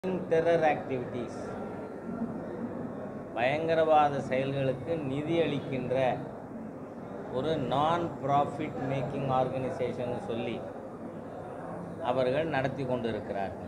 Terror activities பயங்கரவாத செயல்களுக்கு நிதி அளிக்கின்ற ஒரு நான் ப்ராஃபிட் மேக்கிங் ஆர்கனைசேஷன் சொல்லி அவர்கள் நடத்தி கொண்டிருக்கிறார்கள்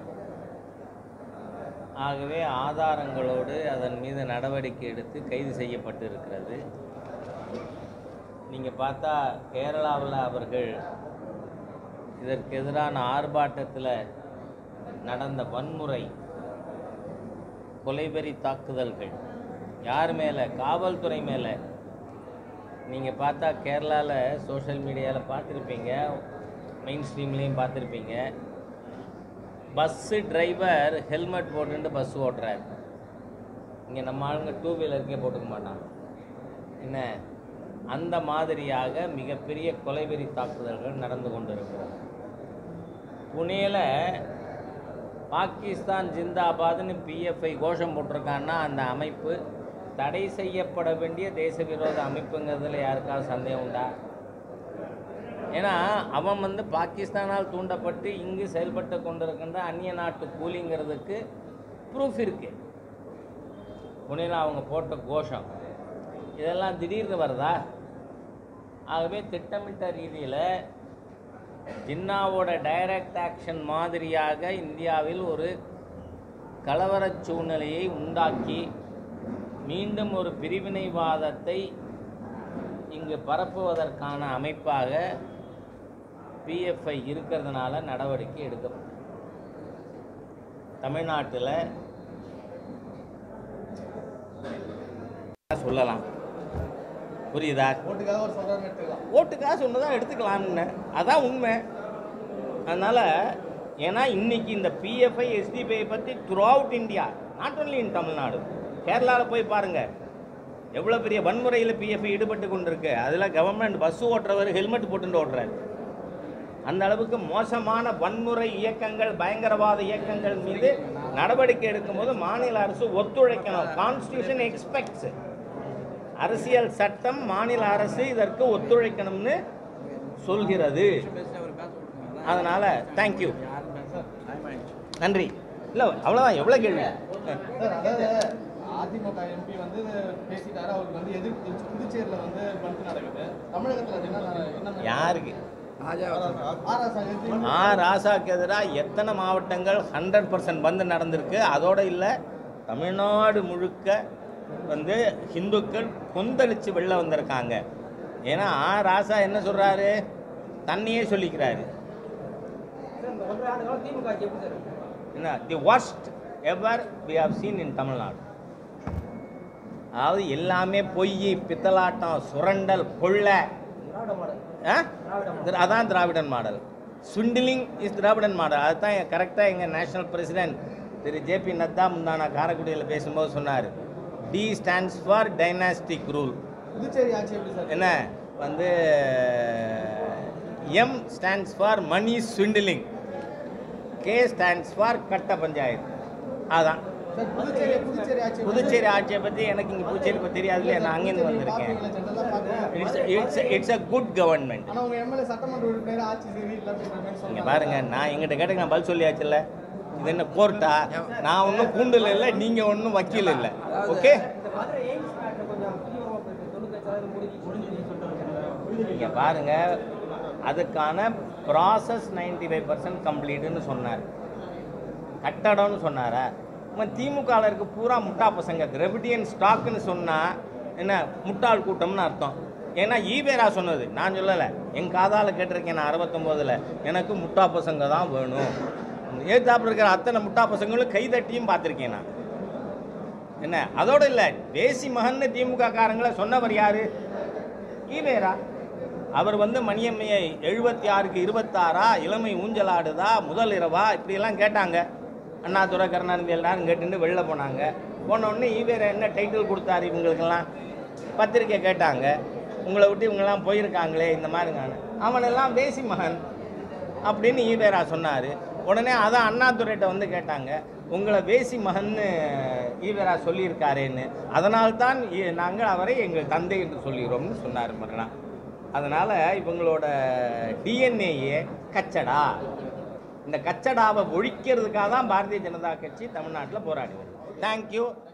ஆகவே ஆதாரங்களோடு அதன் மீது நடவடிக்கை எடுத்து கைது செய்யப்பட்டு இருக்கிறது நீங்கள் பார்த்தா கேரளாவில் அவர்கள் இதற்கு எதிரான ஆர்ப்பாட்டத்தில் நடந்த வன்முறை கொலைவெறி தாக்குதல்கள் யார் மேலே காவல்துறை மேலே நீங்கள் பார்த்தா கேரளாவில் சோஷியல் மீடியாவில் பார்த்துருப்பீங்க மெயின் ஸ்ட்ரீம்லேயும் பார்த்துருப்பீங்க பஸ்ஸு டிரைவர் ஹெல்மெட் போட்டுட்டு பஸ் ஓட்டுறாரு இங்கே நம்ம ஆளுங்க டூ வீலருக்கே போட்டுக்க மாட்டான் என்ன அந்த மாதிரியாக மிகப்பெரிய கொலைவெறி தாக்குதல்கள் நடந்து கொண்டிருக்கிறது புனேல பாகிஸ்தான் ஜிந்தாபாத்னு பிஎஃப்ஐ கோஷம் போட்டிருக்கான்னா அந்த அமைப்பு தடை செய்யப்பட வேண்டிய தேச விரோத அமைப்புங்கிறதுல யாருக்காவது சந்தேகம் உண்டா ஏன்னா அவன் வந்து பாகிஸ்தானால் தூண்டப்பட்டு இங்கு செயல்பட்டு கொண்டிருக்கின்ற அந்நிய நாட்டு கூலிங்கிறதுக்கு ப்ரூஃப் இருக்கு புனேல அவங்க போட்ட கோஷம் இதெல்லாம் திடீர்னு வருதா ஆகவே திட்டமிட்ட ரீதியில் ஜின்னாவோட டைரக்ட் ஆக்ஷன் மாதிரியாக இந்தியாவில் ஒரு கலவரச் சூழ்நிலையை உண்டாக்கி மீண்டும் ஒரு பிரிவினைவாதத்தை இங்கு பரப்புவதற்கான அமைப்பாக பிஎஃப்ஐ இருக்கிறதுனால நடவடிக்கை எடுக்கப்படும் தமிழ்நாட்டில் சொல்லலாம் புரியுதா ஓட்டுக்காக ஒரு சொல்றாங்க எடுத்துக்கலாம் ஓட்டு காசு ஒன்று தான் எடுத்துக்கலாம்னு அதான் உண்மை அதனால் ஏன்னா இன்னைக்கு இந்த பிஎஃப்ஐ எஸ்டிபிஐ பற்றி throughout India not only in Tamil Nadu கேரளாவில் போய் பாருங்கள் எவ்வளோ பெரிய வன்முறையில் பிஎஃப்ஐ ஈடுபட்டு கொண்டிருக்கு அதில் கவர்மெண்ட் பஸ்ஸு ஓட்டுறவர் ஹெல்மெட் போட்டுட்டு ஓட்டுறாரு அந்த அளவுக்கு மோசமான வன்முறை இயக்கங்கள் பயங்கரவாத இயக்கங்கள் மீது நடவடிக்கை எடுக்கும்போது மாநில அரசு ஒத்துழைக்கணும் கான்ஸ்டியூஷன் எக்ஸ்பெக்ட்ஸ் அரசியல் சட்டம் மாநில அரசு இதற்கு ஒத்துழைக்கணும்னு சொல்கிறது அதனால தேங்க்யூ நன்றி இல்லை அவ்வளோதான் எவ்வளோ கேள்வி சார் அதாவது அதிமுக எம்பி வந்து பேசிட்டாரு அவருக்கு வந்து எதிர்ப்பு தெரிவிச்சு புதுச்சேரியில வந்து பந்து நடக்குது தமிழகத்துல அது என்ன என்ன யாருக்கு ஆர்எஸ் எதிர்ப்பு ஆ ராசாக்கு எதிராக எத்தனை மாவட்டங்கள் ஹண்ட்ரட் பர்சன்ட் பந்து நடந்திருக்கு அதோட இல்லை தமிழ்நாடு முழுக்க வந்து இந்துக்கள் கொந்தளிச்சு வெளில வந்திருக்காங்க ஏன்னா ஆ ராசா என்ன சொல்கிறாரு தன்னையே சொல்லிக்கிறாரு என்ன தி worst ever we have seen in Tamil Nadu அதாவது எல்லாமே பொய் பித்தலாட்டம் சுரண்டல் கொள்ளை ஆ? திரா- அதான் Dravidian model swindling is Dravidian model அதுதான் கரெக்டாக எங்கள் நேஷனல் பிரசிடென்ட் திரு ஜேபி நத்தா முந்தானா காரைக்குடியில் பேசும்போது சொன்னார் D stands for dynastic rule Puducherry ஆட்சி எப்படி சார் என்ன வந்து M stands for money swindling K stands for கட்ட பஞ்சாயத்து அதான் சார் புதுச்சேரி புதுச்சேரி ஆட்சி வந்து- புதுச்சேரி ஆட்சியை பற்றி எனக்கு இங்கே புதுச்சேரி பற்றி தெரியாதுல்ல நான் அங்கேருந்து வந்திருக்கேன் பார்ப்பீங்களா? ஜெனரலா பார்ப்பீங்க. It's it's it's a good government ஆனா உங்க எம்எல்ஏ சட்டமன்ற உறுப்பினர் ஆட்சி சரியில்லை அப்படின்ற மாதிரி இங்கே சொல்றாங்க. பாருங்க நான் எங்கிட்ட கேட்டு நான் பதில் சொல்லியாச்சுல்ல இது என்ன கோர்ட்டா நான் ஒன்றும் கூண்டில் இல்லை நீங்கள் ஒன்றும் வக்கீல் இல்லை ஓகே இங்கே பாருங்க அதுக்கான ப்ராசஸ் நைன்டி ஃபைவ் பர்சன்ட் கம்ப்ளீட்டுன்னு சொன்னார் கட்டடம்னு சொன்னாரா நம்ம திமுகவில் இருக்க பூரா முட்டா பசங்க திரவிடியன் ஸ்டாக்குன்னு சொன்னால் என்ன முட்டாள் கூட்டம்னு அர்த்தம் ஏன்னா ஈவேரா சொன்னது நான் சொல்லலை என் காதால் கேட்டிருக்கேன் நான் அறுபத்தொம்போதில் எனக்கு முட்டா பசங்க தான் வேணும் ஏத்தாப்புல இருக்கிற அத்தனை முட்டா பசங்களும் கைதட்டியும் பார்த்துருக்கேன் நான் என்ன அதோடு இல்லை தேசி மகன்னு திமுக காரங்களை சொன்னவர் யாரு ஈவேரா அவர் வந்து மணியம்மையை எழுபத்தி ஆறுக்கு இருபத்தாறா இளமை ஊஞ்சலாடுதா முதல் இரவா இப்படியெல்லாம் கேட்டாங்க அண்ணாதுரை கருணாநிதி எல்லாரும் கேட்டுட்டு வெளில போனாங்க போன உடனே ஈவேரா என்ன டைட்டில் கொடுத்தாரு இவங்களுக்கெல்லாம் பத்திரிக்கை கேட்டாங்க உங்களை விட்டு இவங்கெல்லாம் போயிருக்காங்களே இந்த மாதிரிங்க அவனெல்லாம் தேசி மகன் அப்படின்னு ஈவேரா சொன்னார் உடனே அதான் அண்ணாதுரைட்ட வந்து கேட்டாங்க உங்களை வேசி மகன்னு ஈவேரா சொல்லியிருக்காரேன்னு அதனால்தான் இ- நாங்கள் அவரை எங்கள் தந்தை என்று சொல்கிறோம்னு சொன்னார் மறுநாள் அதனால் இவங்களோட டிஎன்ஏயே கச்சடா இந்த கச்சடாவை ஒழிக்கிறதுக்காக தான் பாரதிய ஜனதா கட்சி தமிழ்நாட்டில் போராடி வருது தேங்க்யூ